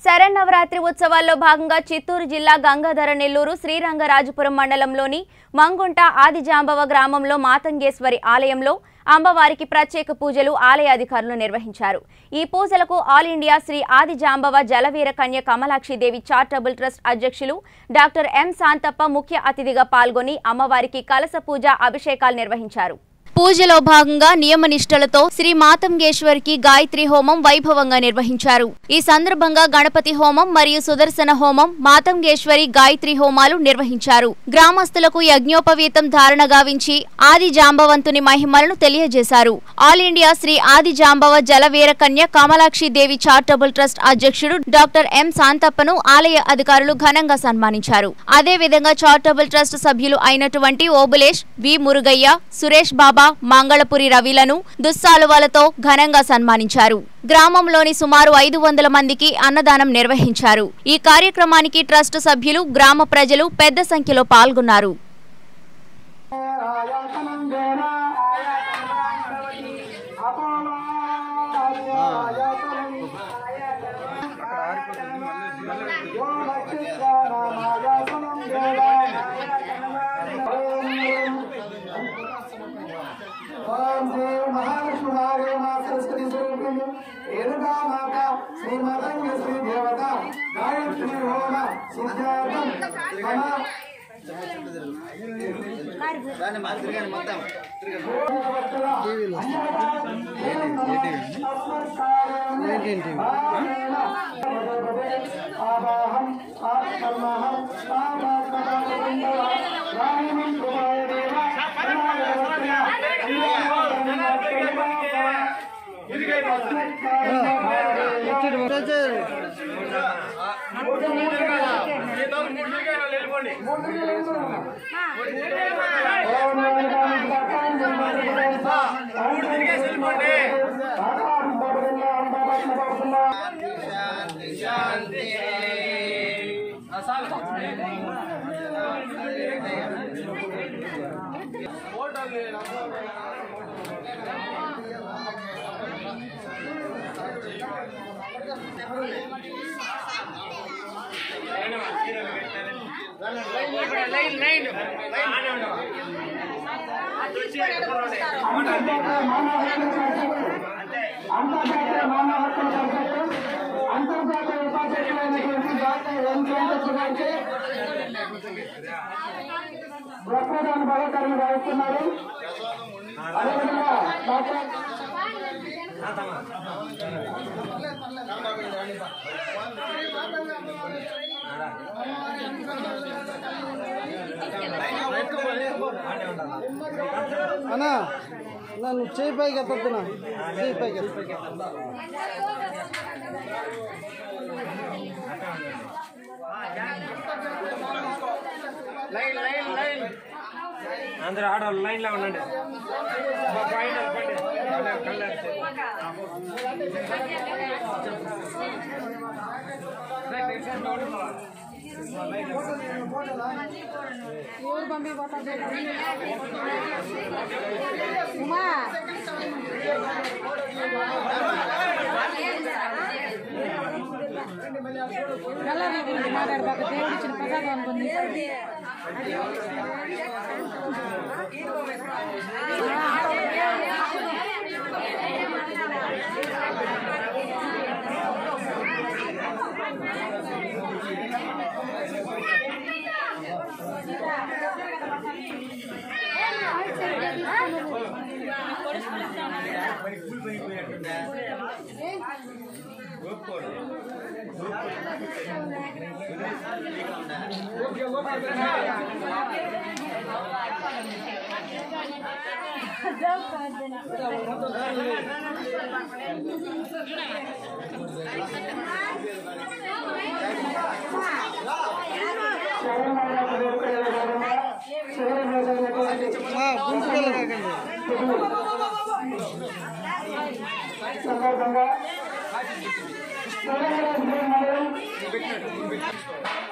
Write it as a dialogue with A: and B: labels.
A: శరన్నవరాత్రి ఉత్సవాల్లో భాగంగా చిత్తూరు జిల్లా గంగాధర నెల్లూరు శ్రీరంగరాజపురం మండలంలోని మంగుంట ఆదిజాంబవ గ్రామంలో మాతంగేశ్వరి ఆలయంలో అమ్మవారికి ప్రత్యేక పూజలు ఆలయ అధికారులు నిర్వహించారు ఈ పూజలకు all India Shri Adijambava Jalaveera Kanya Kamalakshi Devi charitable trust అధ్యక్షులు డాక్టర్ ఎం శాంతప్ప ముఖ్య అతిథిగా పాల్గొని అమ్మవారికి కలస పూజ అభిషేకాలు నిర్వహించారు పూజలో భాగంగా నియమ నిష్టలతో శ్రీ మాతంగేశ్వరికి గాయత్రి హోమం వైభవంగా నిర్వహించారు ఈ సందర్భంగా గణపతి హోమం మరియు సుదర్శన హోమం మాతంగేశ్వరి గాయత్రి హోమాలు నిర్వహించారు గ్రామస్తులకు యజ్ఞోపవీతం ధారణ గావించి ఆది జాంబవంతుని మహిమలను తెలియజేశారు all India Shri Adi Jambava Jalaveera Kanya Kamalakshi Devi charitable trust అధ్యక్షుడు డాక్టర్ ఎం శాంతప్పను ఆలయ అధికారులు ఘనంగా సన్మానించారు అదే విధంగా చారిటబుల్ ట్రస్ట్ సభ్యులు అయినటువంటి ఓబులేష్ వి మురుగయ్య సురేష్ బాబా మంగళపురి రవిలను దుస్సాలువలతో ఘనంగా సన్మానించారు గ్రామంలోని సుమారు ఐదు వందల మందికి అన్నదానం నిర్వహించారు ఈ కార్యక్రమానికి ట్రస్ట్ సభ్యులు గ్రామ ప్రజలు పెద్ద సంఖ్యలో పాల్గొన్నారు
B: దాన్ని మాకు తిరగండి మొత్తం
C: అంతర్జాతీయ మానవ హక్కుల పరిషత్తు అంతర్జాతీయ ఉపాధ్యక్షులైనటువంటి డాక్టర్ ఎం కేంద్ర గారికి వక్రదాన బలకరణ భావిస్తున్నారు అదేవిధంగా డాక్టర్
D: అన్నా నన్ను చేయి పైకి ఎత్తద్దునా చేయి పైకి ఎత్తు.
E: అందరూ ఆడవాళ్ళు లైన్ లో ఉండండి పైన
F: మాట్లాడబాక దేవుడు ఇచ్చిన ప్రసాదం అనుకుంది
D: ఆ, గుంపుకెళ్ళ కాకండి
C: సందర్భంగా